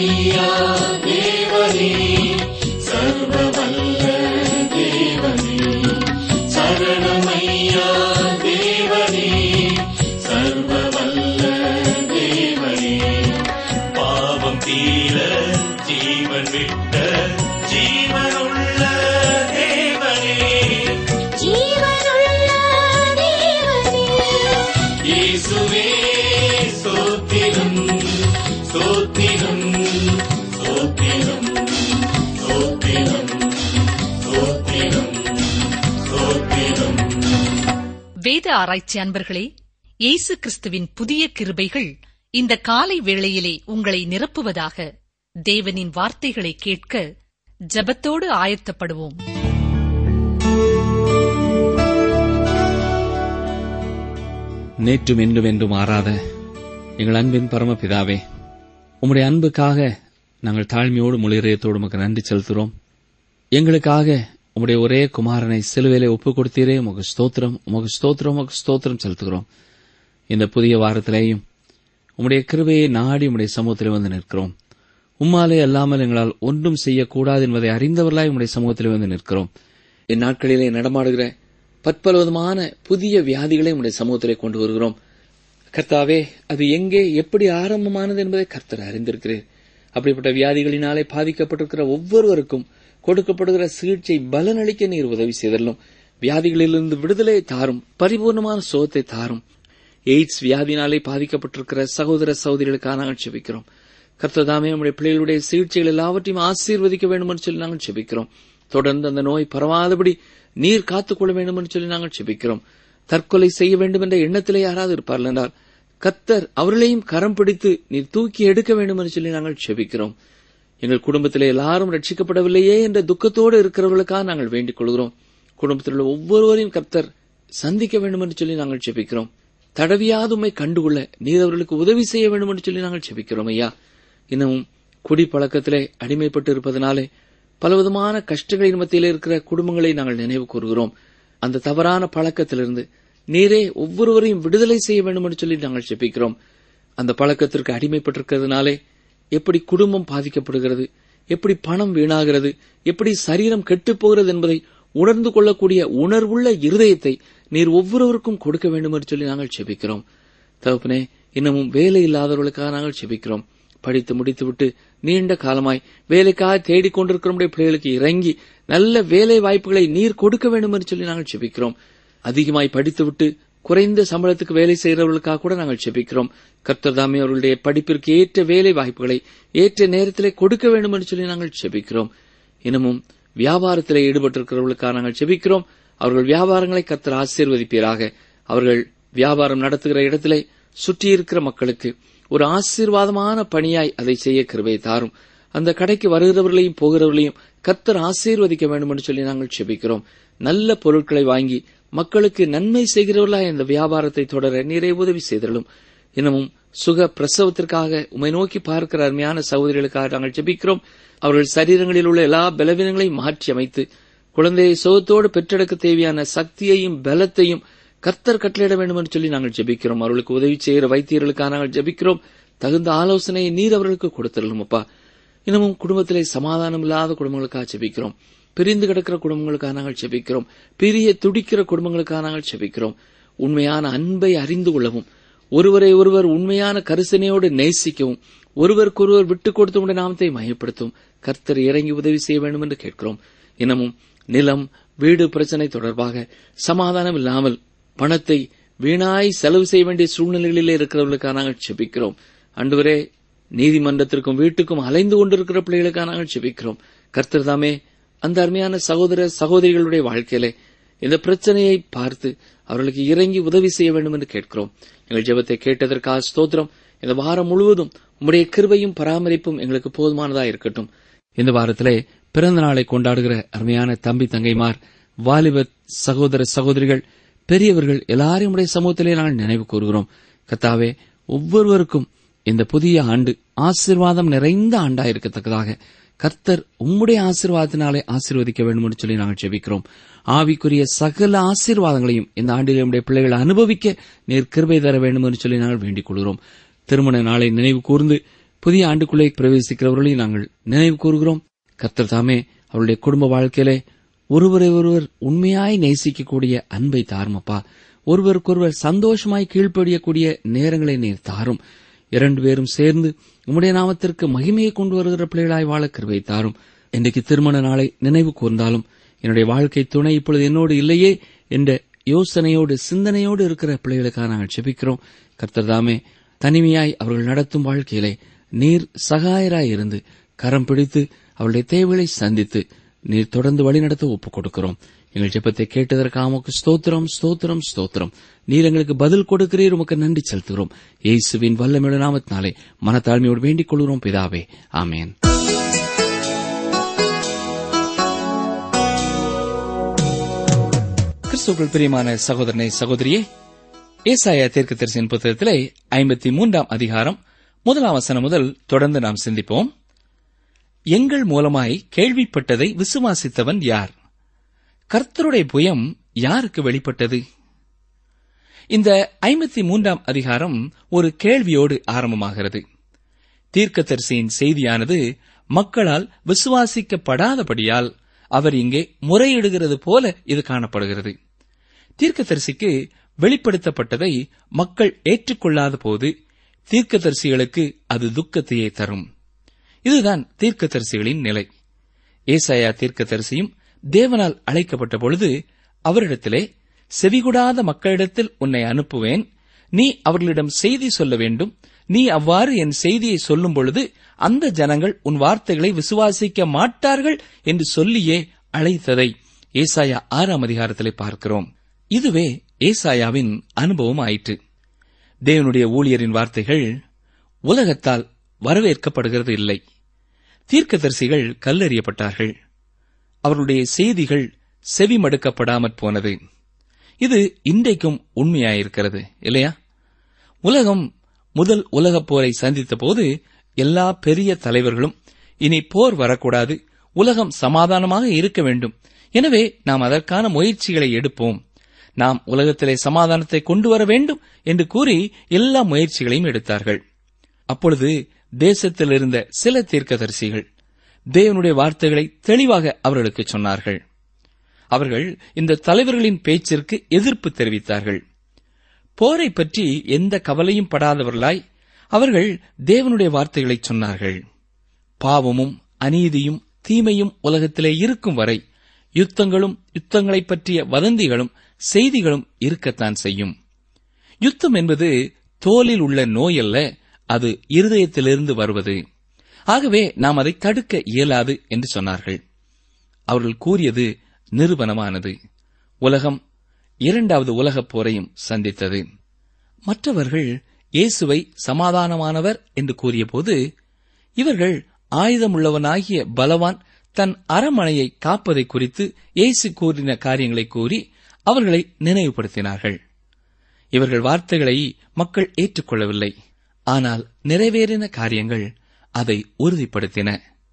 சரணமையா தேவனே சர்வவல்ல தேவனே சரணமையா தேவனே சர்வவல்ல தேவனே பாவம் தீர ஜீவன் விட்ட ஜீவனுள்ள தேவனே ஜீவனுள்ள தேவனே இயேசுவே ஸ்தோத்திரம் ஸ்தோத்திரம் ஸ்தோத்திரம் ஸ்தோத்திரம் ஸ்தோத்திரம் ஸ்தோத்திரம் வேத ஆராய்ச்சி அன்பர்களே இயேசு கிறிஸ்துவின் புதிய கிருபைகள் இந்த காலை வேளையிலே உங்களை நிரப்புவதாக தேவனின் வார்த்தைகளை கேட்க ஜெபத்தோடு ஆயத்தப்படுவோம் நேற்றும் என்றும் என்றும் மாறாத எங்கள் அன்பின் பரமபிதாவே உம்முடைய அன்புக்காக நாங்கள் தாழ்மையோடு முளிரயத்தோடு உமக்கு நன்றி செலுத்துகிறோம் எங்களுக்காக உம்முடைய ஒரே குமாரனை சிலுவையிலே ஒப்புக் கொடுத்தீரே உமக்கு ஸ்தோத்திரம் உமக்கு ஸ்தோத்திரம் உமக்கு ஸ்தோத்திரம் செலுத்துகிறோம் இந்த புதிய வாரத்திலேயும் உம்முடைய கிருபையை நாடி உம்முடைய சமூகத்திலே வந்து நிற்கிறோம் உம்மாலே அல்லாமல் எங்களால் ஒன்றும் செய்யக்கூடாது என்பதை அறிந்தவர்களாய் உம்முடைய சமூகத்திலே வந்து நிற்கிறோம் இந்நாட்களிலே நடமாடுகிற பற்பலவிதமான புதிய வியாதிகளை உம்முடைய சமூகத்திலே கொண்டு வருகிறோம் கர்த்தாவே அது எங்கே எப்படி ஆரம்பமானது என்பதை கர்த்தர் அறிந்திருக்கிறீர் அப்படிப்பட்ட வியாதிகளினாலே பாதிக்கப்பட்டிருக்கிற ஒவ்வொருவருக்கும் கொடுக்கப்படுகிற சிகிச்சை பலனளிக்க நீர் உதவி செய்தலும் வியாதிகளிலிருந்து விடுதலை தாரும் பரிபூர்ணமான சுகத்தை தாரும் எய்ட்ஸ் வியாதினாலே பாதிக்கப்பட்டிருக்கிற சகோதர சகோதரிகளுக்காக நாங்கள் செபிக்கிறோம் கர்த்ததாமே நம்முடைய பிள்ளைகளுடைய சிகிச்சைகள் எல்லாவற்றையும் ஆசீர்வதிக்க வேண்டும் என்று சொல்லி நாங்கள் செபிக்கிறோம் தொடர்ந்து அந்த நோய் பரவாதபடி நீர் காத்துக்கொள்ள வேண்டும் என்று சொல்லி நாங்கள் செபிக்கிறோம் தற்கொலை செய்ய வேண்டும் என்ற எண்ணத்திலே யாராவது இருப்பார்கள் என்றால் கத்தர் அவர்களையும் கரம் பிடித்து நீர் தூக்கி எடுக்க வேண்டும் என்று சொல்லி நாங்கள் செபிக்கிறோம் எங்கள் குடும்பத்திலே எல்லாரும் ரட்சிக்கப்படவில்லையே என்ற துக்கத்தோடு இருக்கிறவர்களுக்காக நாங்கள் வேண்டிக் கொள்கிறோம் குடும்பத்தில் உள்ள ஒவ்வொருவரையும் கர்த்தர் சந்திக்க வேண்டும் என்று சொல்லி நாங்கள் செபிக்கிறோம் தடவியாது உம்மை கண்டுகொள்ள நீர் அவர்களுக்கு உதவி செய்ய வேண்டும் என்று சொல்லி நாங்கள் செபிக்கிறோம் ஐயா இன்னமும் குடி பழக்கத்திலே அடிமைப்பட்டு இருப்பதனாலே பலவிதமான கஷ்டங்களின் மத்தியிலே இருக்கிற குடும்பங்களை நாங்கள் நினைவு கூறுகிறோம் அந்த தவறான பழக்கத்திலிருந்து நீரே ஒவ்வொருவரையும் விடுதலை செய்ய வேண்டும் என்று சொல்லி நாங்கள் செபிக்கிறோம் அந்த பழக்கத்திற்கு அடிமைப்பட்டிருக்கிறதுனாலே எப்படி குடும்பம் பாதிக்கப்படுகிறது எப்படி பணம் வீணாகிறது எப்படி சரீரம் கெட்டுப் போகிறது என்பதை உணர்ந்து கொள்ளக்கூடிய உணர்வுள்ள இருதயத்தை நீர் ஒவ்வொருவருக்கும் கொடுக்க வேண்டும் என்று சொல்லி நாங்கள் செபிக்கிறோம் தகப்பனே இன்னமும் வேலை இல்லாதவர்களுக்காக நாங்கள் செபிக்கிறோம் படித்து முடித்துவிட்டு நீண்ட காலமாய் வேலைக்காக தேடிக் கொண்டிருக்கிற நம்முடைய பிள்ளைகளுக்கு இறங்கி நல்ல வேலை வாய்ப்புகளை நீர் கொடுக்க வேண்டும் என்று சொல்லி நாங்கள் செபிக்கிறோம் அதிகமாய் படித்துவிட்டு குறைந்த சம்பளத்துக்கு வேலை செய்கிறவர்களுக்காக கூட நாங்கள் செபிக்கிறோம் கர்த்தர் தாமே அவர்களுடைய படிப்பிற்கு ஏற்ற வேலை வாய்ப்புகளை ஏற்ற நேரத்திலே கொடுக்க வேண்டும் என்று சொல்லி நாங்கள் செபிக்கிறோம் இன்னமும் வியாபாரத்திலே ஈடுபட்டிருக்கிறவர்களுக்காக நாங்கள் செபிக்கிறோம் அவர்கள் வியாபாரங்களை கர்த்தர் ஆசீர்வதிப்பீராக அவர்கள் வியாபாரம் நடத்துகிற இடத்திலே சுற்றியிருக்கிற மக்களுக்கு ஒரு ஆசீர்வாதமான பணியாய் அதை செய்ய கிருபை தாரும் அந்த கடைக்கு வருகிறவர்களையும் போகிறவர்களையும் கர்த்தர் ஆசீர்வதிக்க வேண்டும் என்று சொல்லி நாங்கள் செபிக்கிறோம் நல்ல பொருட்களை வாங்கி மக்களுக்கு நன்மை செய்கிறவர்களாய் இந்த வியாபாரத்தை தொடர நீரை உதவி செய்தலும் இன்னமும் சுக பிரசவத்திற்காக உமை நோக்கி பார்க்கிற அருமையான சகோதரிகளுக்காக நாங்கள் ஜெபிக்கிறோம் அவர்கள் சரீரங்களில் உள்ள எல்லா பலவீனங்களையும் மாற்றி அமைத்து குழந்தையை சுகத்தோடு பெற்றெடுக்க தேவையான சக்தியையும் பலத்தையும் கர்த்தர் கட்டளையிட வேண்டும் என்று சொல்லி நாங்கள் ஜெபிக்கிறோம் அவர்களுக்கு உதவி செய்கிற வைத்தியர்களுக்காக நாங்கள் ஜெபிக்கிறோம் தகுந்த ஆலோசனையை நீர் அவர்களுக்கு கொடுத்துடலும் அப்பா இன்னமும் குடும்பத்திலே சமாதானம் இல்லாத குடும்பங்களுக்காக ஜெபிக்கிறோம் பிரிந்து கிடக்கிற குடும்பங்களுக்காக நாங்கள் செபிக்கிறோம் பிரிய துடிக்கிற குடும்பங்களுக்காக நாங்கள் செபிக்கிறோம் உண்மையான அன்பை அறிந்து கொள்ளவும் ஒருவரை ஒருவர் உண்மையான கரிசனையோடு நேசிக்கவும் ஒருவருக்கொருவர் விட்டுக் கொடுத்து உடைய நாமத்தை மையப்படுத்தும் கர்த்தர் இறங்கி உதவி செய்ய வேண்டும் என்று கேட்கிறோம் இன்னமும் நிலம் வீடு பிரச்சனை தொடர்பாக சமாதானம் இல்லாமல் பணத்தை வீணாய் செலவு செய்ய வேண்டிய சூழ்நிலைகளிலே இருக்கிறவர்களுக்காக நாங்கள் செபிக்கிறோம் அன்றுவரே நீதிமன்றத்திற்கும் வீட்டுக்கும் அலைந்து கொண்டிருக்கிற பிள்ளைகளுக்காக நாங்கள் செபிக்கிறோம் கர்த்தர் தாமே அந்த அருமையான சகோதர சகோதரிகளுடைய வாழ்க்கையிலே இந்த பிரச்சனையை பார்த்து அவர்களுக்கு இறங்கி உதவி செய்ய வேண்டும் என்று கேட்கிறோம் எங்கள் ஜெபத்தை கேட்டதற்காக ஸ்தோத்திரம் இந்த வாரம் முழுவதும் உம்முடைய கிருபையும் பராமரிப்பும் எங்களுக்கு போதுமானதா இருக்கட்டும் இந்த வாரத்திலே பிறந்த நாளை கொண்டாடுகிற அருமையான தம்பி தங்கைமார் வாலிப சகோதர சகோதரிகள் பெரியவர்கள் எல்லாரையும் உடைய சமூகத்திலே நாங்கள் நினைவு கூறுகிறோம் கத்தாவே ஒவ்வொருவருக்கும் இந்த புதிய ஆண்டு ஆசீர்வாதம் நிறைந்த ஆண்டா இருக்கத்தக்கதாக கர்த்தர் உம்முடைய ஆசீர்வாதத்தினாலே ஆசீர்வதிக்க வேண்டும் என்று சொல்லி நாங்கள் ஜெபிக்கிறோம் ஆவிக்குரிய சகல ஆசீர்வாதங்களையும் இந்த ஆண்டில் நம்முடைய பிள்ளைகள் அனுபவிக்க நீர் கிருபை தர வேண்டும் என்று சொல்லி நாங்கள் வேண்டிக் கொள்கிறோம் திருமண நாளை நினைவு கூர்ந்து புதிய ஆண்டுக்குள்ளே பிரவேசிக்கிறவர்களையும் நாங்கள் நினைவு கூறுகிறோம் கர்த்தர் தாமே அவருடைய குடும்ப வாழ்க்கையிலே ஒருவரை ஒருவர் உண்மையாய் நேசிக்கக்கூடிய அன்பை தாருமப்பா ஒருவருக்கொருவர் சந்தோஷமாய் கீழ்ப்படியக்கூடிய நேரங்களை நீர் தாரும் இரண்டு பேரும் சேர்ந்து உம்முடைய நாமத்திற்கு மகிமையை கொண்டு வருகிற பிள்ளைகளாய் வாழ கிருபை தாரும் இன்றைக்கு திருமண நாளை நினைவு கூர்ந்தாலும் என்னுடைய வாழ்க்கை துணை இப்பொழுது என்னோடு இல்லையே என்ற யோசனையோடு சிந்தனையோடு இருக்கிற பிள்ளைகளுக்காக நாங்கள் செபிக்கிறோம் கர்த்தர் தாமே தனிமையாய் அவர்கள் நடத்தும் வாழ்க்கையிலே நீர் சகாயராய் இருந்து கரம் பிடித்து அவருடைய தேவைகளை சந்தித்து நீர் தொடர்ந்து வழிநடத்த ஒப்புக் கொடுக்கிறோம் எங்கள் ஜெபத்தை கேட்டதற்காக உமக்கு ஸ்தோத்திரம் ஸ்தோத்திரம் ஸ்தோத்திரம் நீர் எங்களுக்கு பதில் கொடுக்கிறீர் உமக்கு நன்றி செலுத்துகிறோம் இயேசுவின் வல்லமையுள்ள நாமத்தினாலே மனத்தாழ்மையோடு வேண்டிக் கொள்கிறோம் பிதாவே ஆமேன் கிறிஸ்துக்குள் பிரியமான சகோதரனை சகோதரியே ஏசாயா தீர்க்கதரிசியின் புத்தகத்திலே ஐம்பத்தி மூன்றாம் அதிகாரம் முதலாம் வசனம் முதல் தொடர்ந்து நாம் சிந்திப்போம் எங்கள் மூலமாய் கேள்விப்பட்டதை விசுவாசித்தவன் யார் கர்த்தருடைய புயம் யாருக்கு வெளிப்பட்டது இந்த ஐம்பத்தி மூன்றாம் அதிகாரம் ஒரு கேள்வியோடு ஆரம்பமாகிறது தீர்க்கதரிசியின் செய்தியானது மக்களால் விசுவாசிக்கப்படாதபடியால் அவர் இங்கே முறையிடுகிறது போல இது காணப்படுகிறது தீர்க்கதரிசிக்கு வெளிப்படுத்தப்பட்டதை மக்கள் ஏற்றுக்கொள்ளாத போது தீர்க்கதரிசிகளுக்கு அது துக்கத்தையே தரும் இதுதான் தீர்க்கதரிசிகளின் நிலை ஏசாயா தீர்க்கதரிசியும் தேவனால் அழைக்கப்பட்ட பொழுது அவரிடத்திலே செவிகூடாத மக்களிடத்தில் உன்னை அனுப்புவேன் நீ அவர்களிடம் செய்தி சொல்ல வேண்டும் நீ அவ்வாறு என் செய்தியை சொல்லும் பொழுது அந்த ஜனங்கள் உன் வார்த்தைகளை விசுவாசிக்க மாட்டார்கள் என்று சொல்லியே அழைத்ததை ஏசாயா ஆறாம் அதிகாரத்திலே பார்க்கிறோம் இதுவே ஏசாயாவின் அனுபவம் ஆயிற்று தேவனுடைய ஊழியரின் வார்த்தைகள் உலகத்தால் வரவேற்கப்படுகிறது இல்லை தீர்க்கதரிசிகள் கல்லறியப்பட்டார்கள் அவர்களுடைய செய்திகள் செவிமடுக்கப்படாமற் போனது இது இன்றைக்கும் உண்மையாயிருக்கிறது இல்லையா உலகம் முதல் உலகப் போரை சந்தித்த போது எல்லா பெரிய தலைவர்களும் இனி போர் வரக்கூடாது உலகம் சமாதானமாக இருக்க வேண்டும் எனவே நாம் அதற்கான முயற்சிகளை எடுப்போம் நாம் உலகத்திலே சமாதானத்தை கொண்டு வர வேண்டும் என்று கூறி எல்லா முயற்சிகளையும் எடுத்தார்கள் அப்பொழுது தேசத்தில் இருந்த சில தீர்க்கதரிசிகள் தேவனுடைய வார்த்தைகளை தெளிவாக அவர்களுக்கு சொன்னார்கள் அவர்கள் இந்த தலைவர்களின் பேச்சிற்கு எதிர்ப்பு தெரிவித்தார்கள் போரை பற்றி எந்த கவலையும் படாதவர்களாய் அவர்கள் தேவனுடைய வார்த்தைகளை சொன்னார்கள் பாவமும் அநீதியும் தீமையும் உலகத்திலே இருக்கும் வரை யுத்தங்களும் யுத்தங்களைப் பற்றிய வதந்திகளும் செய்திகளும் இருக்கத்தான் செய்யும் யுத்தம் என்பது தோலில் உள்ள நோய் அல்ல அது இருதயத்திலிருந்து வருவது ஆகவே நாம் அதை தடுக்க இயலாது என்று சொன்னார்கள் அவர்கள் கூறியது நிரூபணமானது உலகம் இரண்டாவது உலகப் போரையும் சந்தித்தது மற்றவர்கள் இயேசுவை சமாதானமானவர் என்று கூறியபோது இவர்கள் ஆயுதமுள்ளவனாகிய பலவான் தன் அரமனையை காப்பதை குறித்து இயேசு கூறின காரியங்களை கூறி அவர்களை நினைவுபடுத்தினார்கள் இவர்கள் வார்த்தைகளை மக்கள் ஏற்றுக்கொள்ளவில்லை ஆனால் நிறைவேறின காரியங்கள் அதை உறுதிப்படுத்தின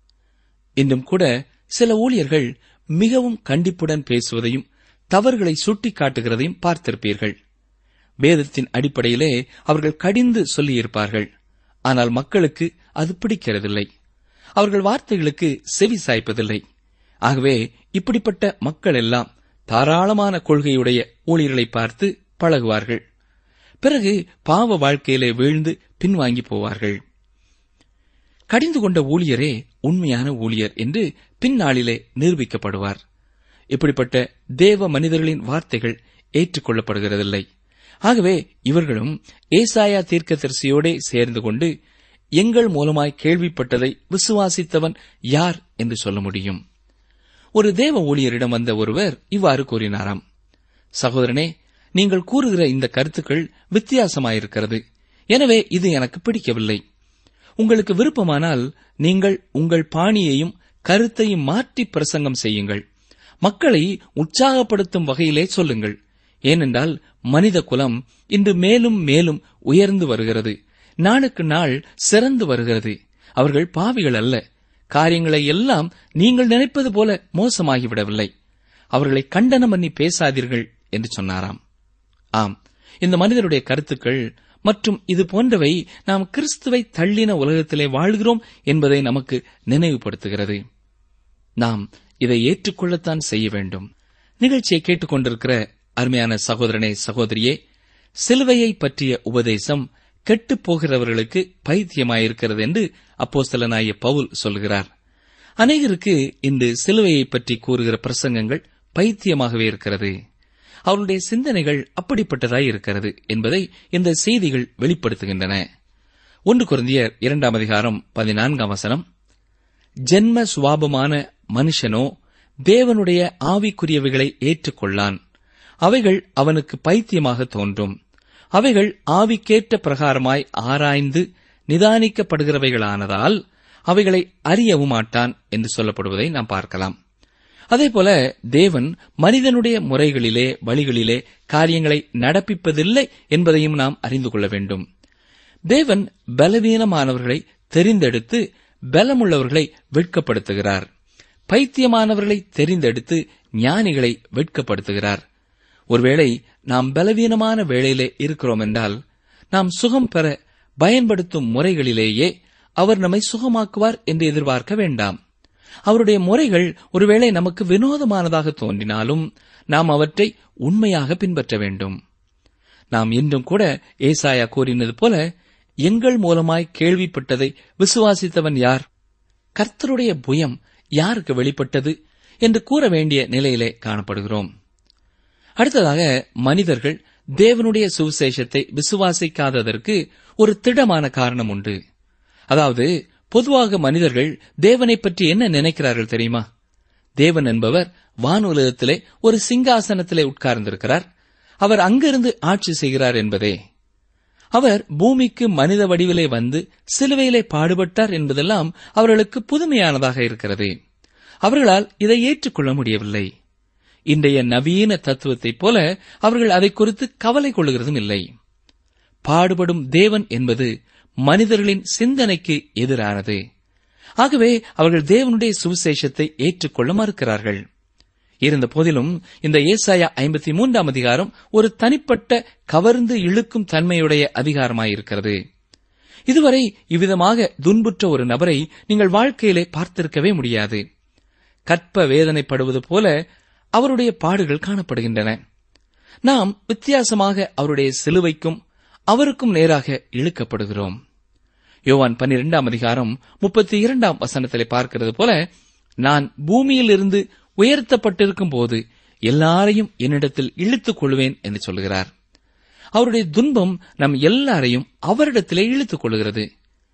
இன்றும் கூட சில ஊழியர்கள் மிகவும் கண்டிப்புடன் பேசுவதையும் தவறுகளை சுட்டிக்காட்டுகிறதையும் பார்த்திருப்பீர்கள் வேதத்தின் அடிப்படையிலே அவர்கள் கடிந்து சொல்லியிருப்பார்கள் ஆனால் மக்களுக்கு அது பிடிக்கிறதில்லை அவர்கள் வார்த்தைகளுக்கு செவி சாய்ப்பதில்லை ஆகவே இப்படிப்பட்ட மக்கள் எல்லாம் தாராளமான கொள்கையுடைய ஊழியர்களை பார்த்து பழகுவார்கள் பிறகு பாவ வாழ்க்கையிலே வீழ்ந்து பின்வாங்கி போவார்கள் கடிந்து கொண்ட ஊழியரே உண்மையான ஊழியர் என்று பின்னாளிலே நிரூபிக்கப்படுவார் இப்படிப்பட்ட தேவ மனிதர்களின் வார்த்தைகள் ஏற்றுக்கொள்ளப்படுகிறதில்லை ஆகவே இவர்களும் ஏசாயா தீர்க்கதரிசியோடே சேர்ந்து கொண்டு எங்கள் மூலமாய் கேள்விப்பட்டதை விசுவாசித்தவன் யார் என்று சொல்ல முடியும் ஒரு தேவ ஊழியரிடம் வந்த ஒருவர் இவ்வாறு கூறினாராம் சகோதரனே நீங்கள் கூறுகிற இந்த கருத்துக்கள் வித்தியாசமாயிருக்கிறது எனவே இது எனக்கு பிடிக்கவில்லை உங்களுக்கு விருப்பமானால் நீங்கள் உங்கள் பாணியையும் கருத்தையும் மாற்றி பிரசங்கம் செய்யுங்கள் மக்களை உற்சாகப்படுத்தும் வகையிலே சொல்லுங்கள் ஏனென்றால் மனித குலம் இன்று மேலும் மேலும் உயர்ந்து வருகிறது நாளுக்கு நாள் சிறந்து வருகிறது அவர்கள் பாவிகள் அல்ல காரியங்களை எல்லாம் நீங்கள் நினைப்பது போல மோசமாகிவிடவில்லை அவர்களை கண்டனம் பண்ணி பேசாதீர்கள் என்று சொன்னாராம் ஆம் இந்த மனிதருடைய கருத்துக்கள் மற்றும் இது போன்றவை நாம் கிறிஸ்துவை தள்ளின உலகத்திலே வாழ்கிறோம் என்பதை நமக்கு நினைவுபடுத்துகிறது நாம் இதை ஏற்றுக்கொள்ளத்தான் செய்ய வேண்டும் நிகழ்ச்சியை கேட்டுக்கொண்டிருக்கிற அருமையான சகோதரனே சகோதரியே சிலுவையை பற்றிய உபதேசம் கெட்டுப் போகிறவர்களுக்கு பைத்தியமாயிருக்கிறது என்று அப்போஸ்தலனாகிய பவுல் சொல்கிறார் அநேகருக்கு இன்று சிலுவையை பற்றி கூறுகிற பிரசங்கங்கள் பைத்தியமாகவே இருக்கிறது அவருடைய சிந்தனைகள் அப்படிப்பட்டதாய் இருக்கிறது என்பதை இந்த செய்திகள் வெளிப்படுத்துகின்றன ஒன்று குருந்தியர் இரண்டாம் அதிகாரம் பதினான்காம் வசனம் ஜென்ம சுவாபமான மனுஷனோ தேவனுடைய ஆவிக்குரியவைகளை ஏற்றுக்கொள்ளான் அவைகள் அவனுக்கு பைத்தியமாக தோன்றும் அவைகள் ஆவிக்கேற்ற பிரகாரமாய் ஆராய்ந்து நிதானிக்கப்படுகிறவைகளானதால் அவைகளை அறியவும் மாட்டான் என்று சொல்லப்படுவதை நாம் பார்க்கலாம் அதேபோல தேவன் மனிதனுடைய முறைகளிலே வழிகளிலே காரியங்களை நடப்பிப்பதில்லை என்பதையும் நாம் அறிந்து கொள்ள வேண்டும் தேவன் பலவீனமானவர்களை தெரிந்தெடுத்து பலமுள்ளவர்களை வெட்கப்படுத்துகிறார் பைத்தியமானவர்களை தெரிந்தெடுத்து ஞானிகளை வெட்கப்படுத்துகிறார் ஒருவேளை நாம் பலவீனமான வேளையிலே இருக்கிறோம் என்றால் நாம் சுகம் பெற பயன்படுத்தும் முறைகளிலேயே அவர் நம்மை சுகமாக்குவார் என்று எதிர்பார்க்க வேண்டாம் அவருடைய முறைகள் ஒருவேளை நமக்கு வினோதமானதாக தோன்றினாலும் நாம் அவற்றை உண்மையாக பின்பற்ற வேண்டும் நாம் இன்றும் கூட ஏசாயா கூறினது போல எங்கள் மூலமாய் கேள்விப்பட்டதை விசுவாசித்தவன் யார் கர்த்தருடைய புயம் யாருக்கு வெளிப்பட்டது என்று கூற வேண்டிய நிலையிலே காணப்படுகிறோம் அடுத்ததாக மனிதர்கள் தேவனுடைய சுவிசேஷத்தை விசுவாசிக்காததற்கு ஒரு திடமான காரணம் உண்டு அதாவது பொதுவாக மனிதர்கள் தேவனை பற்றி என்ன நினைக்கிறார்கள் தெரியுமா தேவன் என்பவர் வானுலகத்திலே ஒரு சிங்காசனத்திலே உட்கார்ந்திருக்கிறார் அவர் அங்கிருந்து ஆட்சி செய்கிறார் என்பதே அவர் பூமிக்கு மனித வடிவிலே வந்து சிலுவையிலே பாடுபட்டார் என்பதெல்லாம் அவர்களுக்கு புதுமையானதாக இருக்கிறது அவர்களால் இதை ஏற்றுக்கொள்ள முடியவில்லை இன்றைய நவீன தத்துவத்தைப் போல அவர்கள் அதை குறித்து கவலை கொள்ளுகிறதும் இல்லை பாடுபடும் தேவன் என்பது மனிதர்களின் சிந்தனைக்கு எதிரானது ஆகவே அவர்கள் தேவனுடைய சுவிசேஷத்தை ஏற்றுக்கொள்ள மறுக்கிறார்கள் இருந்த போதிலும் இந்த ஏசாயா ஐம்பத்தி மூன்றாம் அதிகாரம் ஒரு தனிப்பட்ட கவர்ந்து இழுக்கும் தன்மையுடைய அதிகாரமாயிருக்கிறது இதுவரை இவ்விதமாக துன்புற்ற ஒரு நபரை நீங்கள் வாழ்க்கையிலே பார்த்திருக்கவே முடியாது கற்ப வேதனைப்படுவது போல அவருடைய பாடுகள் காணப்படுகின்றன நாம் வித்தியாசமாக அவருடைய சிலுவைக்கும் அவருக்கும் நேராக இழுக்கப்படுகிறோம் யோவான் பன்னிரெண்டாம் அதிகாரம் முப்பத்தி இரண்டாம் வசனத்திலே பார்க்கிறது போல நான் பூமியிலிருந்து உயர்த்தப்பட்டிருக்கும் போது எல்லாரையும் என்னிடத்தில் இழுத்துக் கொள்வேன் என்று சொல்கிறார் அவருடைய துன்பம் நம் எல்லாரையும் அவரிடத்திலே இழுத்துக் கொள்கிறது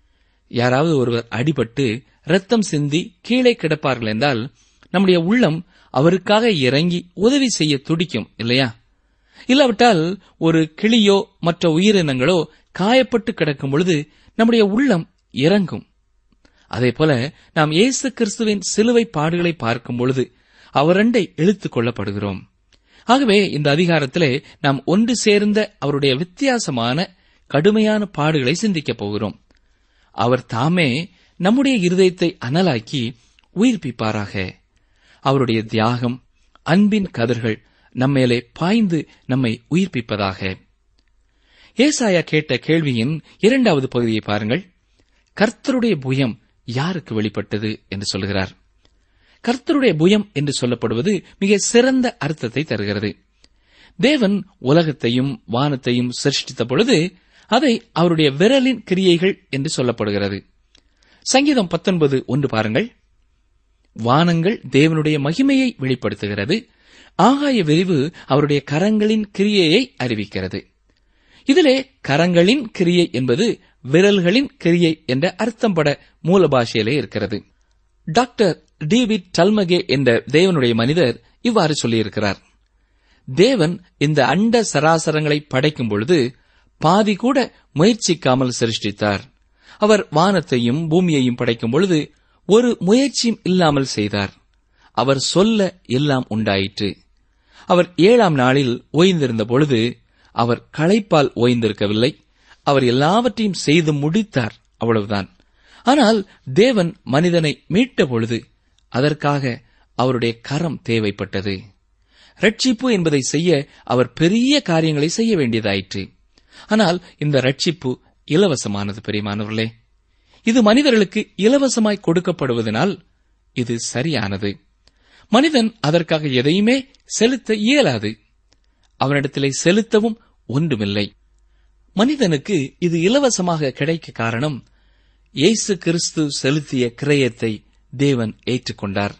யாராவது ஒருவர் அடிபட்டு ரத்தம் சிந்தி கீழே கிடப்பார்கள் என்றால் நம்முடைய உள்ளம் அவருக்காக இறங்கி உதவி செய்ய துடிக்கும் இல்லையா இல்லாவிட்டால் ஒரு கிளியோ மற்ற உயிரினங்களோ காயப்பட்டு கிடக்கும் பொழுது நம்முடைய உள்ளம் இறங்கும் அதேபோல நாம் இயேசு கிறிஸ்துவின் சிலுவை பாடுகளை பார்க்கும் பொழுது அவரண்டை இழுத்துக் கொள்ளப்படுகிறோம் ஆகவே இந்த அதிகாரத்திலே நாம் ஒன்று சேர்ந்த அவருடைய வித்தியாசமான கடுமையான பாடுகளை சிந்திக்கப் போகிறோம் அவர் தாமே நம்முடைய இருதயத்தை அனலாக்கி உயிர்ப்பிப்பாராக அவருடைய தியாகம் அன்பின் கதிர்கள் நம்மேலே பாய்ந்து நம்மை உயிர்ப்பிப்பதாக ஏசாயா கேட்ட கேள்வியின் இரண்டாவது பகுதியை பாருங்கள் கர்த்தருடைய புயம் யாருக்கு வெளிப்பட்டது என்று சொல்கிறார் கர்த்தருடைய புயம் என்று சொல்லப்படுவது மிக சிறந்த அர்த்தத்தை தருகிறது தேவன் உலகத்தையும் வானத்தையும் சிருஷ்டித்த பொழுது அதை அவருடைய விரலின் கிரியைகள் என்று சொல்லப்படுகிறது சங்கீதம் பத்தொன்பது ஒன்று பாருங்கள் வானங்கள் தேவனுடைய மகிமையை வெளிப்படுத்துகிறது ஆகாய விரிவு அவருடைய கரங்களின் கிரியையை அறிவிக்கிறது இதிலே கரங்களின் கிரியை என்பது விரல்களின் கிரியை என்ற அர்த்தம் பட மூல பாஷையிலே இருக்கிறது டாக்டர் டேவிட் டல்மகே என்ற தேவனுடைய மனிதர் இவ்வாறு சொல்லியிருக்கிறார் தேவன் இந்த அண்ட சராசரங்களை படைக்கும் பொழுது பாதி கூட முயற்சிக்காமல் சிருஷ்டித்தார் அவர் வானத்தையும் பூமியையும் படைக்கும் பொழுது ஒரு முயற்சியும் இல்லாமல் செய்தார் அவர் சொல்ல எல்லாம் உண்டாயிற்று அவர் ஏழாம் நாளில் ஓய்ந்திருந்த பொழுது அவர் களைப்பால் ஓய்ந்திருக்கவில்லை அவர் எல்லாவற்றையும் செய்து முடித்தார் அவ்வளவுதான் ஆனால் தேவன் மனிதனை மீட்ட பொழுது அதற்காக அவருடைய கரம் தேவைப்பட்டது ரட்சிப்பு என்பதை செய்ய அவர் பெரிய காரியங்களை செய்ய வேண்டியதாயிற்று ஆனால் இந்த ரட்சிப்பு இலவசமானது பெரியமானவர்களே இது மனிதர்களுக்கு இலவசமாய் கொடுக்கப்படுவதனால் இது சரியானது மனிதன் அதற்காக எதையுமே செலுத்த இயலாது அவனிடத்திலே செலுத்தவும் ஒன்றுமில்லை மனிதனுக்கு இது இலவசமாக கிடைக்க காரணம் இயேசு கிறிஸ்து செலுத்திய கிரயத்தை தேவன் ஏற்றுக்கொண்டார்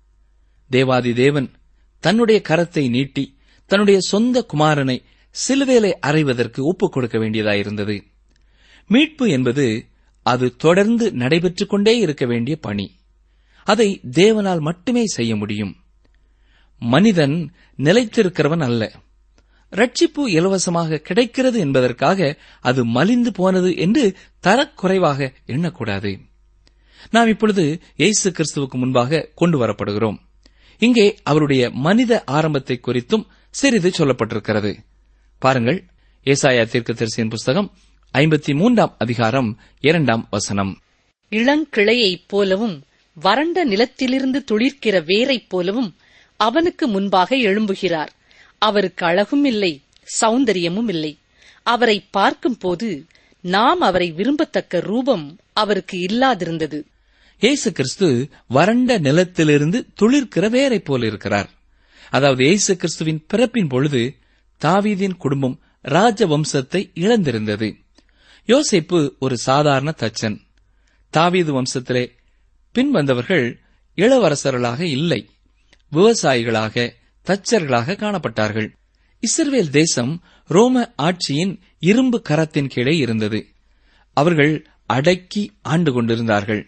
தேவாதி தேவன் தன்னுடைய கரத்தை நீட்டி தன்னுடைய சொந்த குமாரனை சிலுவேலை அறைவதற்கு ஒப்புக் கொடுக்க வேண்டியதாயிருந்தது மீட்பு என்பது அது தொடர்ந்து நடைபெற்றுக் கொண்டே இருக்க வேண்டிய பணி அதை தேவனால் மட்டுமே செய்ய முடியும் மனிதன் நிலைத்திருக்கிறவன் அல்ல ரட்சிப்பு இலவசமாக கிடைக்கிறது என்பதற்காக அது மலிந்து போனது என்று தரக்குறைவாக எண்ணக்கூடாது நாம் இப்பொழுது இயேசு கிறிஸ்துவுக்கு முன்பாக கொண்டு வரப்படுகிறோம் இங்கே அவருடைய மனித ஆரம்பத்தை குறித்தும் சிறிது சொல்லப்பட்டிருக்கிறது பாருங்கள் ஏசாயா தீர்க்கதரிசியின் புஸ்தகம் ஐம்பத்தி மூன்றாம் அதிகாரம் இரண்டாம் வசனம் இளங்கிளையைப் போலவும் வறண்ட நிலத்திலிருந்து துளிர்க்கிற வேரைப் போலவும் அவனுக்கு முன்பாக எழும்புகிறார் அவருக்கு அழகும் இல்லை சௌந்தரியமும் இல்லை அவரை பார்க்கும்போது நாம் அவரை விரும்பத்தக்க ரூபம் அவருக்கு இல்லாதிருந்தது இயேசு கிறிஸ்து வறண்ட நிலத்திலிருந்து துளிர்க்கிற வேரைப் போல இருக்கிறார் அதாவது இயேசு கிறிஸ்துவின் பிறப்பின் பொழுது தாவீதின் குடும்பம் ராஜ வம்சத்தை இழந்திருந்தது யோசேப்பு ஒரு சாதாரண தச்சன் தாவீது வம்சத்திலே பின்வந்தவர்கள் இளவரசர்களாக இல்லை விவசாயிகளாக தச்சர்களாக காணப்பட்டார்கள் இஸ்ரவேல் தேசம் ரோம ஆட்சியின் இரும்பு கரத்தின் கீழே இருந்தது அவர்கள் அடக்கி ஆண்டு கொண்டிருந்தார்கள்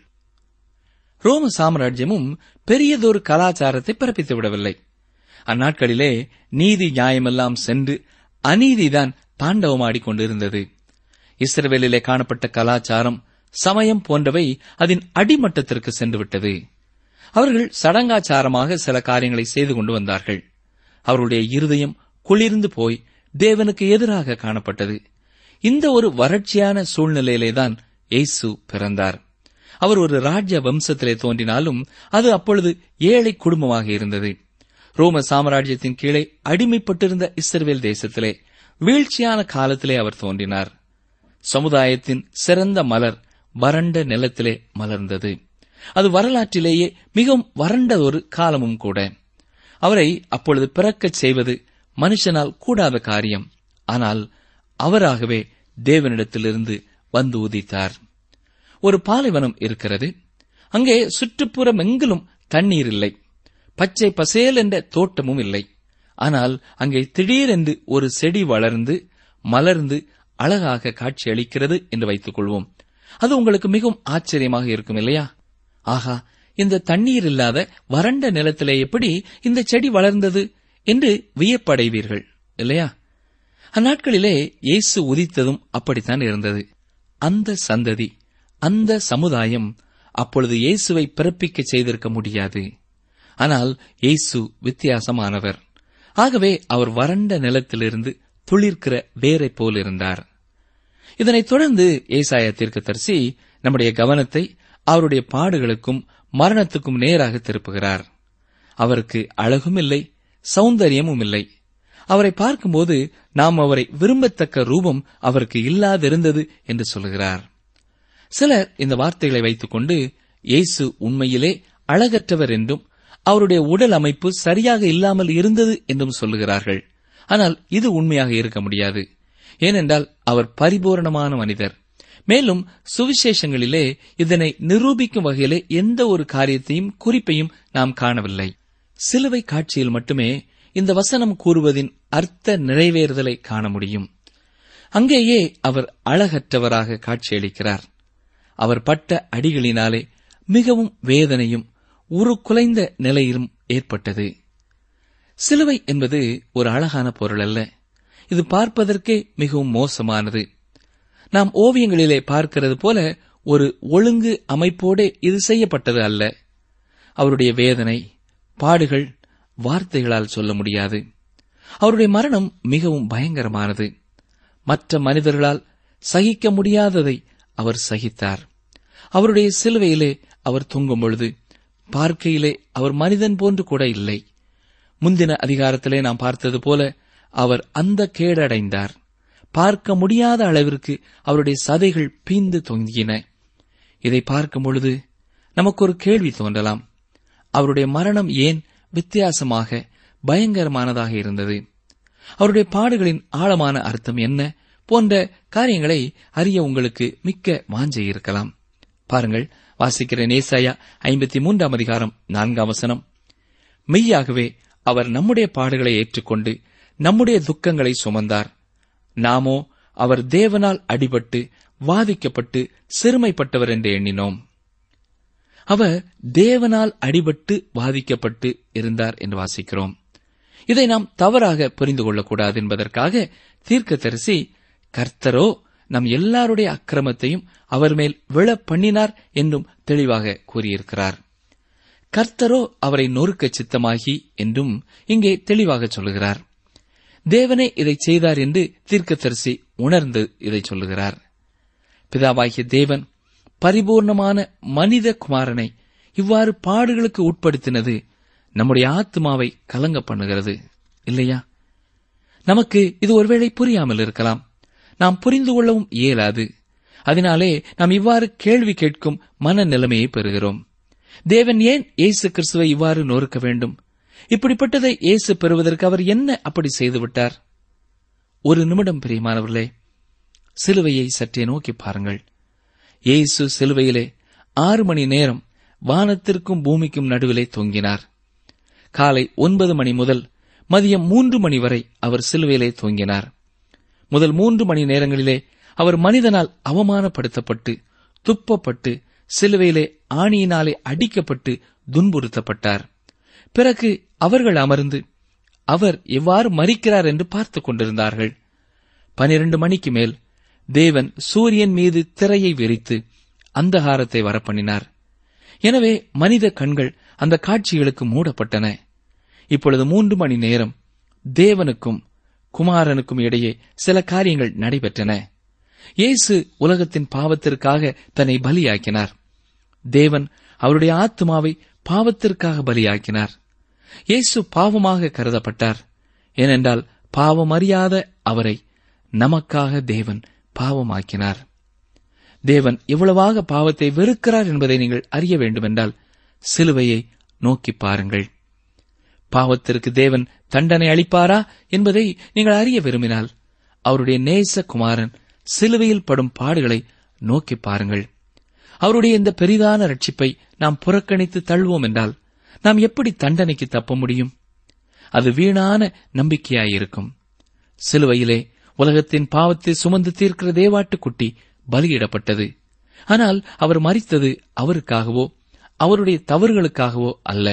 ரோம சாம்ராஜ்யமும் பெரியதொரு கலாச்சாரத்தை பிறப்பித்து விடவில்லை அந்நாட்களிலே நீதி நியாயமெல்லாம் சென்று அநீதிதான் தாண்டவமாடிக் கொண்டிருந்தது இஸ்ரவேலிலே காணப்பட்ட கலாச்சாரம் சமயம் போன்றவை அதன் அடிமட்டத்திற்கு சென்றுவிட்டது அவர்கள் சடங்காச்சாரமாக சில காரியங்களை செய்து கொண்டு வந்தார்கள் அவருடைய இருதயம் குளிர்ந்து போய் தேவனுக்கு எதிராக காணப்பட்டது இந்த ஒரு வறட்சியான சூழ்நிலையிலேதான் இயேசு பிறந்தார் அவர் ஒரு ராஜ்ய வம்சத்திலே தோன்றினாலும் அது அப்பொழுது ஏழை குடும்பமாக இருந்தது ரோம சாம்ராஜ்யத்தின் கீழே அடிமைப்பட்டிருந்த இஸ்ரவேல் தேசத்திலே வீழ்ச்சியான காலத்திலே அவர் தோன்றினார் சமுதாயத்தின் சிறந்த மலர் வறண்ட நிலத்திலே மலர்ந்தது அது வரலாற்றிலேயே மிகவும் வறண்ட ஒரு காலமும் கூட அவரை அப்பொழுது பிறக்கச் செய்வது மனுஷனால் கூடாத காரியம் ஆனால் அவராகவே தேவனிடத்திலிருந்து வந்து உதித்தார் ஒரு பாலைவனம் இருக்கிறது அங்கே சுற்றுப்புறம் எங்கிலும் தண்ணீர் இல்லை பச்சை பசேல் என்ற தோட்டமும் இல்லை ஆனால் அங்கே திடீரென்று ஒரு செடி வளர்ந்து மலர்ந்து அழகாக காட்சியளிக்கிறது என்று வைத்துக் கொள்வோம் அது உங்களுக்கு மிகவும் ஆச்சரியமாக இருக்கும் இல்லையா ஆகா இந்த தண்ணீர் இல்லாத வறண்ட நிலத்திலே எப்படி இந்த செடி வளர்ந்தது என்று வியப்படைவீர்கள் இல்லையா அந்நாட்களிலே இயேசு உதித்ததும் அப்படித்தான் இருந்தது அந்த சந்ததி அந்த சமுதாயம் அப்பொழுது இயேசுவை பிறப்பிக்க செய்திருக்க முடியாது ஆனால் இயேசு வித்தியாசமானவர் ஆகவே அவர் வறண்ட நிலத்திலிருந்து துளிர்க்கிற வேரை போல் இருந்தார் இதனைத் தொடர்ந்து ஏசாய தீர்க்கதரிசி நம்முடைய கவனத்தை அவருடைய பாடுகளுக்கும் மரணத்துக்கும் நேராக திருப்புகிறார் அவருக்கு அழகும் இல்லை சௌந்தரியமும் இல்லை அவரை பார்க்கும்போது நாம் அவரை விரும்பத்தக்க ரூபம் அவருக்கு இல்லாதிருந்தது என்று சொல்கிறார் சிலர் இந்த வார்த்தைகளை வைத்துக்கொண்டு இயேசு உண்மையிலே அழகற்றவர் என்றும் அவருடைய உடல் அமைப்பு சரியாக இல்லாமல் இருந்தது என்றும் சொல்லுகிறார்கள் ஆனால் இது உண்மையாக இருக்க முடியாது ஏனென்றால் அவர் பரிபூரணமான மனிதர் மேலும் சுவிசேஷங்களிலே இதனை நிரூபிக்கும் வகையிலே எந்த ஒரு காரியத்தையும் குறிப்பையும் நாம் காணவில்லை சிலுவை காட்சியில் மட்டுமே இந்த வசனம் கூறுவதின் அர்த்த நிறைவேறுதலை காண முடியும் அங்கேயே அவர் அழகற்றவராக காட்சியளிக்கிறார் அவர் பட்ட அடிகளினாலே மிகவும் வேதனையும் உருக்குலைந்த நிலையிலும் ஏற்பட்டது சிலுவை என்பது ஒரு அழகான பொருள் அல்ல இது பார்ப்பதற்கே மிகவும் மோசமானது நாம் ஓவியங்களிலே பார்க்கிறது போல ஒரு ஒழுங்கு அமைப்போடே இது செய்யப்பட்டது அல்ல அவருடைய வேதனை பாடுகள் வார்த்தைகளால் சொல்ல முடியாது அவருடைய மரணம் மிகவும் பயங்கரமானது மற்ற மனிதர்களால் சகிக்க முடியாததை அவர் சகித்தார் அவருடைய சிலுவையிலே அவர் தூங்கும் பொழுது பார்க்கையிலே அவர் மனிதன் போன்று கூட இல்லை முந்தின அதிகாரத்திலே நாம் பார்த்தது போல அவர் அந்த கேடடைந்தார் பார்க்க முடியாத அளவிற்கு அவருடைய சதைகள் பீந்து தொங்கின இதை பார்க்கும் பொழுது நமக்கு ஒரு கேள்வி தோன்றலாம் அவருடைய மரணம் ஏன் வித்தியாசமாக பயங்கரமானதாக இருந்தது அவருடைய பாடுகளின் ஆழமான அர்த்தம் என்ன போன்ற காரியங்களை அறிய உங்களுக்கு மிக்க வாஞ்சை இருக்கலாம் பாருங்கள் வாசிக்கிற நேசாயா ஐம்பத்தி மூன்றாம் அதிகாரம் நான்காம் வசனம் மெய்யாகவே அவர் நம்முடைய பாடுகளை ஏற்றுக்கொண்டு நம்முடைய துக்கங்களை சுமந்தார் நாமோ அவர் தேவனால் அடிபட்டு வாதிக்கப்பட்டு சிறுமைப்பட்டவர் என்று எண்ணினோம் அவர் தேவனால் அடிபட்டு வாதிக்கப்பட்டு இருந்தார் என்று வாசிக்கிறோம் இதை நாம் தவறாக புரிந்து கொள்ளக்கூடாது என்பதற்காக தீர்க்கதரிசி கர்த்தரோ நம் எல்லாருடைய அக்கிரமத்தையும் அவர் மேல் விழ பண்ணினார் என்றும் தெளிவாக கூறியிருக்கிறார் கர்த்தரோ அவரை நொறுக்க சித்தமாகி என்றும் இங்கே தெளிவாக சொல்லுகிறார் தேவனே இதை செய்தார் என்று தீர்க்கதரிசி உணர்ந்து இதை சொல்லுகிறார் பிதாவாகிய தேவன் பரிபூர்ணமான மனித குமாரனை இவ்வாறு பாடுகளுக்கு உட்படுத்தினது நம்முடைய ஆத்மாவை கலங்க பண்ணுகிறது இல்லையா நமக்கு இது ஒருவேளை புரியாமல் இருக்கலாம் நாம் புரிந்து கொள்ளவும் இயலாது அதனாலே நாம் இவ்வாறு கேள்வி கேட்கும் மனநிலைமையை பெறுகிறோம் தேவன் ஏன் இயேசு கிறிஸ்துவை இவ்வாறு நொறுக்க வேண்டும் இப்படிப்பட்டதை இயேசு பெறுவதற்கு அவர் என்ன அப்படி செய்துவிட்டார் ஒரு நிமிடம் பிரியமானவர்களே சிலுவையை சற்றே நோக்கி பாருங்கள் இயேசு சிலுவையிலே ஆறு மணி நேரம் வானத்திற்கும் பூமிக்கும் நடுவிலே தொங்கினார் காலை ஒன்பது மணி முதல் மதியம் மூன்று மணி வரை அவர் சிலுவையிலே தொங்கினார் முதல் மூன்று மணி நேரங்களிலே அவர் மனிதனால் அவமானப்படுத்தப்பட்டு துப்பப்பட்டு சிலுவையிலே ஆணியினாலே அடிக்கப்பட்டு துன்புறுத்தப்பட்டார் பிறகு அவர்கள் அமர்ந்து அவர் எவ்வாறு மறிக்கிறார் என்று பார்த்துக் கொண்டிருந்தார்கள் பனிரண்டு மணிக்கு மேல் தேவன் சூரியன் மீது திரையை விரித்து அந்தகாரத்தை வரப்பண்ணினார் எனவே மனித கண்கள் அந்த காட்சிகளுக்கு மூடப்பட்டன இப்பொழுது மூன்று மணி நேரம் தேவனுக்கும் குமாரனுக்கும் இடையே சில காரியங்கள் நடைபெற்றன இயேசு உலகத்தின் பாவத்திற்காக தன்னை பலியாக்கினார் தேவன் அவருடைய ஆத்மாவை பாவத்திற்காக பலியாக்கினார் இயேசு பாவமாக கருதப்பட்டார் ஏனென்றால் பாவமறியாத அவரை நமக்காக தேவன் பாவமாக்கினார் தேவன் எவ்வளவாக பாவத்தை வெறுக்கிறார் என்பதை நீங்கள் அறிய வேண்டுமென்றால் சிலுவையை நோக்கி பாருங்கள் பாவத்திற்கு தேவன் தண்டனை அளிப்பாரா என்பதை நீங்கள் அறிய விரும்பினால் அவருடைய நேச குமாரன் சிலுவையில் படும் பாடுகளை நோக்கி பாருங்கள் அவருடைய இந்த பெரிதான ரட்சிப்பை நாம் புறக்கணித்து தள்ளுவோம் என்றால் நாம் எப்படி தண்டனைக்கு தப்ப முடியும் அது வீணான நம்பிக்கையாயிருக்கும் சிலுவையிலே உலகத்தின் பாவத்தை சுமந்து தீர்க்கிற தேவாட்டுக்குட்டி பலியிடப்பட்டது ஆனால் அவர் மறித்தது அவருக்காகவோ அவருடைய தவறுகளுக்காகவோ அல்ல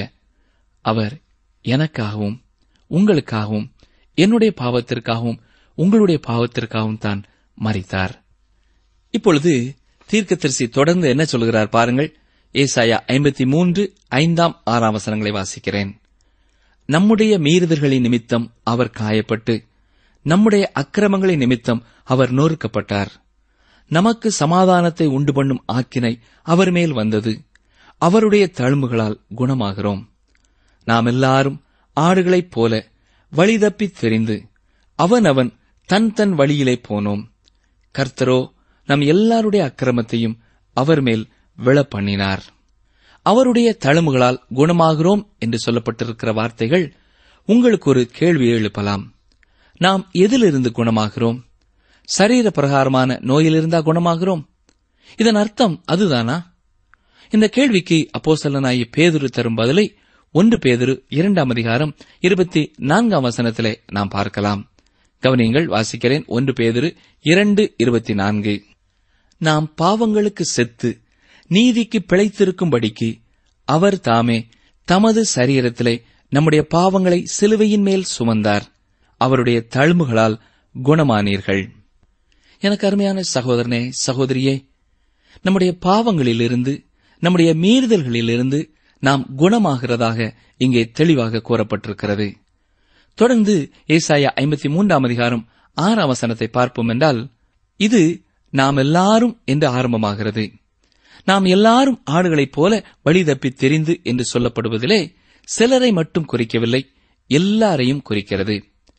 அவர் எனக்காகவும் உங்களுக்காகவும் என்னுடைய பாவத்திற்காகவும் உங்களுடைய பாவத்திற்காகவும் தான் மறித்தார் இப்பொழுது தீர்க்கதரிசி தொடர்ந்து என்ன சொல்கிறார் பாருங்கள் ஏசாயா ஐம்பத்தி மூன்று ஐந்தாம் ஆறாம் வசனங்களை வாசிக்கிறேன் நம்முடைய மீறுதல்களின் நிமித்தம் அவர் காயப்பட்டு நம்முடைய அக்கிரமங்களின் நிமித்தம் அவர் நொறுக்கப்பட்டார் நமக்கு சமாதானத்தை உண்டு பண்ணும் ஆக்கினை அவர் மேல் வந்தது அவருடைய தழும்புகளால் குணமாகிறோம் நாம் எல்லாரும் ஆடுகளைப் போல வழி தப்பித் தெரிந்து அவனவன் தன் தன் வழியிலே போனோம் கர்த்தரோ நம் எல்லாருடைய அக்கிரமத்தையும் அவர் மேல் விழப் பண்ணினார் அவருடைய தழும்புகளால் குணமாகிறோம் என்று சொல்லப்பட்டிருக்கிற வார்த்தைகள் உங்களுக்கு ஒரு கேள்வியை எழுப்பலாம் நாம் எதிலிருந்து குணமாகிறோம் சரீர பிரகாரமான நோயிலிருந்தா குணமாகிறோம் இதன் அர்த்தம் அதுதானா இந்த கேள்விக்கு அப்போஸ்தலனாகிய பேதுரு தரும் பதிலை ஒன்று பேதுரு இரண்டாம் அதிகாரம் இருபத்தி நான்காம் வசனத்திலே நாம் பார்க்கலாம் கவனியங்கள் வாசிக்கிறேன் ஒன்று பேதுரு இரண்டு இருபத்தி நான்கு நாம் பாவங்களுக்கு செத்து நீதிக்கு பிழைத்திருக்கும்படிக்கு அவர் தாமே தமது சரீரத்திலே நம்முடைய பாவங்களை சிலுவையின் மேல் சுமந்தார் அவருடைய தழும்புகளால் குணமானீர்கள் எனக்கு அருமையான சகோதரனே சகோதரியே நம்முடைய பாவங்களிலிருந்து நம்முடைய மீறுதல்களிலிருந்து நாம் குணமாகிறதாக இங்கே தெளிவாக கூறப்பட்டிருக்கிறது தொடர்ந்து ஏசாயா ஐம்பத்தி மூன்றாம் அதிகாரம் ஆறாம் வசனத்தை பார்ப்போம் என்றால் இது நாம் எல்லாரும் என்று ஆரம்பமாகிறது நாம் எல்லாரும் ஆடுகளைப் போல வழி தப்பி தெரிந்து என்று சொல்லப்படுவதிலே சிலரை மட்டும் குறிக்கவில்லை எல்லாரையும் குறிக்கிறது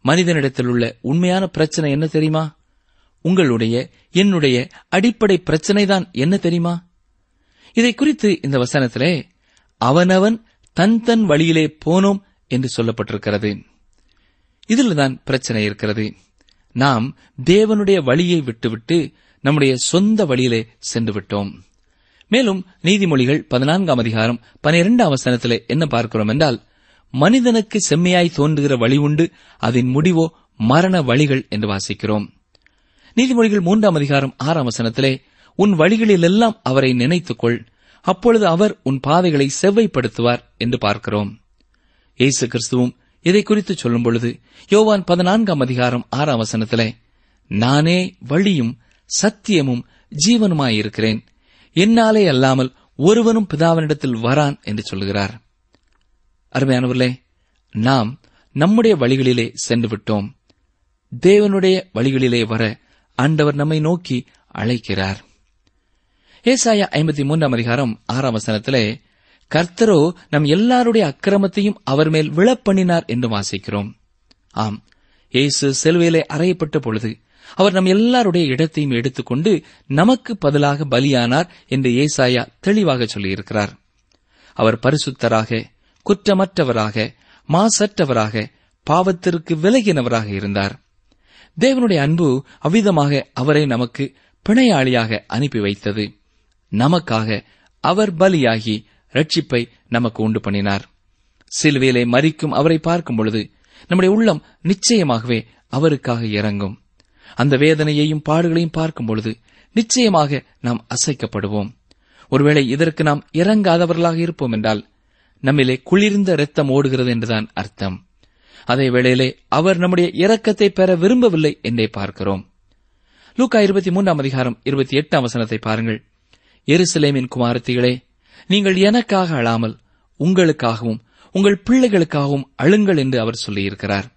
மனிதனிடத்தில் உள்ள உண்மையான பிரச்சனை என்ன தெரியுமா உங்களுடைய என்னுடைய அடிப்படை பிரச்சனைதான் என்ன தெரியுமா இதை குறித்து இந்த வசனத்திலே அவனவன் தன் தன் வழியிலே போனோம் என்று சொல்லப்பட்டிருக்கிறது இதில்தான் பிரச்சனை இருக்கிறது நாம் தேவனுடைய வழியை விட்டுவிட்டு நம்முடைய சொந்த வழியிலே சென்று விட்டோம் மேலும் நீதிமொழிகள் பதினான்காம் அதிகாரம் பனிரெண்டாம் வசனத்திலே என்ன பார்க்கிறோம் என்றால் மனிதனுக்கு செம்மையாய் தோன்றுகிற வழி உண்டு அதன் முடிவோ மரண வழிகள் என்று வாசிக்கிறோம் நீதிமொழிகள் மூன்றாம் அதிகாரம் ஆறாம் வசனத்திலே உன் வழிகளிலெல்லாம் அவரை நினைத்துக்கொள் அப்பொழுது அவர் உன் பாதைகளை செவ்வைப்படுத்துவார் என்று பார்க்கிறோம் இயேசு கிறிஸ்துவும் இதை குறித்து சொல்லும் பொழுது யோவான் பதினான்காம் அதிகாரம் ஆறாம் வசனத்திலே நானே வழியும் சத்தியமும் ஜீவனுமாயிருக்கிறேன் என்னாலே அல்லாமல் ஒருவனும் பிதாவினிடத்தில் வரான் என்று சொல்கிறார் அருமையானவர்களே நாம் நம்முடைய வழிகளிலே சென்று விட்டோம் தேவனுடைய வழிகளிலே வர ஆண்டவர் நம்மை நோக்கி அழைக்கிறார் ஏசாயா ஐம்பத்தி மூன்றாம் அதிகாரம் ஆறாம் வசனத்திலே கர்த்தரோ நம் எல்லாருடைய அக்கிரமத்தையும் அவர் மேல் விழப்பண்ணினார் என்று வாசிக்கிறோம் ஆம் இயேசு செலுவையிலே அறையப்பட்ட பொழுது அவர் நம் எல்லாருடைய இடத்தையும் எடுத்துக்கொண்டு நமக்கு பதிலாக பலியானார் என்று ஏசாயா தெளிவாக சொல்லியிருக்கிறார் அவர் பரிசுத்தராக குற்றமற்றவராக மாசற்றவராக பாவத்திற்கு விலகினவராக இருந்தார் தேவனுடைய அன்பு அவ்விதமாக அவரை நமக்கு பிணையாளியாக அனுப்பி வைத்தது நமக்காக அவர் பலியாகி ரட்சிப்பை நமக்கு உண்டு பண்ணினார் சிலுவையிலே மறிக்கும் அவரை பார்க்கும் பொழுது நம்முடைய உள்ளம் நிச்சயமாகவே அவருக்காக இறங்கும் அந்த வேதனையையும் பாடுகளையும் பார்க்கும் பொழுது நிச்சயமாக நாம் அசைக்கப்படுவோம் ஒருவேளை இதற்கு நாம் இறங்காதவர்களாக இருப்போம் என்றால் நம்மிலே குளிர்ந்த இரத்தம் ஓடுகிறது என்றுதான் அர்த்தம் அதே வேளையிலே அவர் நம்முடைய இரக்கத்தை பெற விரும்பவில்லை என்றே பார்க்கிறோம் லூக்கா இருபத்தி மூன்றாம் அதிகாரம் இருபத்தி எட்டாம் வசனத்தை பாருங்கள் எருசலேமின் குமாரத்திகளே நீங்கள் எனக்காக அழாமல் உங்களுக்காகவும் உங்கள் பிள்ளைகளுக்காகவும் அழுங்கள் என்று அவர் சொல்லியிருக்கிறார்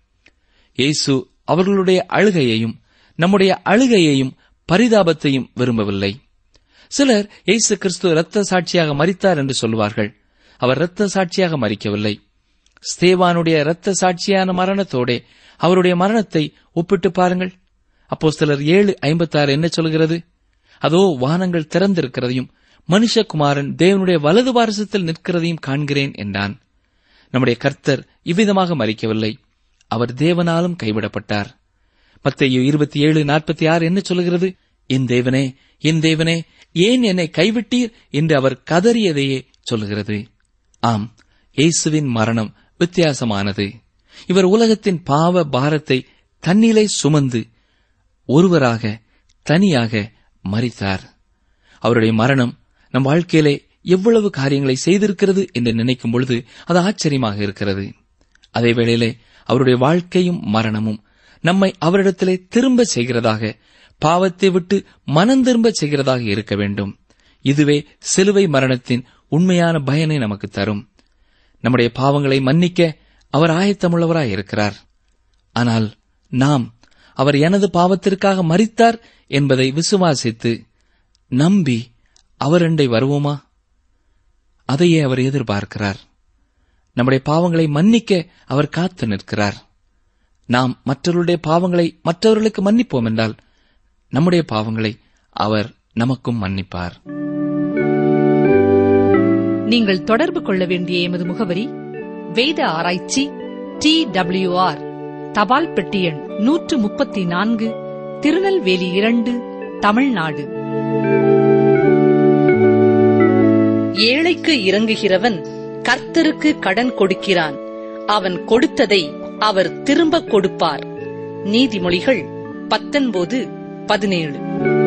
இயேசு அவர்களுடைய அழுகையையும் நம்முடைய அழுகையையும் பரிதாபத்தையும் விரும்பவில்லை சிலர் இயேசு கிறிஸ்து இரத்த சாட்சியாக மரித்தார் என்று சொல்வார்கள் அவர் இரத்த சாட்சியாக மறிக்கவில்லை ஸ்தேவானுடைய இரத்த சாட்சியான மரணத்தோடே அவருடைய மரணத்தை ஒப்பிட்டு பாருங்கள் அப்போ சிலர் ஏழு ஐம்பத்தாறு என்ன சொல்கிறது அதோ வானங்கள் திறந்திருக்கிறதையும் மனுஷகுமாரன் தேவனுடைய வலது பாரசத்தில் நிற்கிறதையும் காண்கிறேன் என்றான் நம்முடைய கர்த்தர் இவ்விதமாக மறிக்கவில்லை அவர் தேவனாலும் கைவிடப்பட்டார் மத்தேயு இருபத்தி ஏழு நாற்பத்தி ஆறு என்ன சொல்கிறது என் தேவனே என் தேவனே ஏன் என்னை கைவிட்டீர் என்று அவர் கதறியதையே சொல்லுகிறது ஆம் இயேசுவின் மரணம் வித்தியாசமானது இவர் உலகத்தின் பாவ பாரத்தை தன்னிலை சுமந்து ஒருவராக தனியாக மறித்தார் அவருடைய மரணம் நம் வாழ்க்கையிலே எவ்வளவு காரியங்களை செய்திருக்கிறது என்று நினைக்கும் பொழுது அது ஆச்சரியமாக இருக்கிறது அதே வேளையிலே அவருடைய வாழ்க்கையும் மரணமும் நம்மை அவரிடத்திலே திரும்ப செய்கிறதாக பாவத்தை விட்டு மனம் திரும்ப செய்கிறதாக இருக்க வேண்டும் இதுவே சிலுவை மரணத்தின் உண்மையான பயனை நமக்கு தரும் நம்முடைய பாவங்களை மன்னிக்க அவர் ஆயத்தமுள்ளவராய் இருக்கிறார் ஆனால் நாம் அவர் எனது பாவத்திற்காக மறித்தார் என்பதை விசுவாசித்து நம்பி அவரண்டை வருவோமா அதையே அவர் எதிர்பார்க்கிறார் நம்முடைய பாவங்களை மன்னிக்க அவர் காத்து நிற்கிறார் நாம் மற்றவர்களுடைய பாவங்களை மற்றவர்களுக்கு மன்னிப்போம் என்றால் நம்முடைய பாவங்களை அவர் நமக்கும் மன்னிப்பார் நீங்கள் தொடர்பு கொள்ள வேண்டிய எமது முகவரி வேத ஆராய்ச்சி டி ஆர் தபால் பெட்டி எண் நூற்று முப்பத்தி நான்கு திருநெல்வேலி இரண்டு தமிழ்நாடு ஏழைக்கு இறங்குகிறவன் கர்த்தருக்கு கடன் கொடுக்கிறான் அவன் கொடுத்ததை அவர் திரும்பக் கொடுப்பார் நீதிமொழிகள் பத்தொன்பது பதினேழு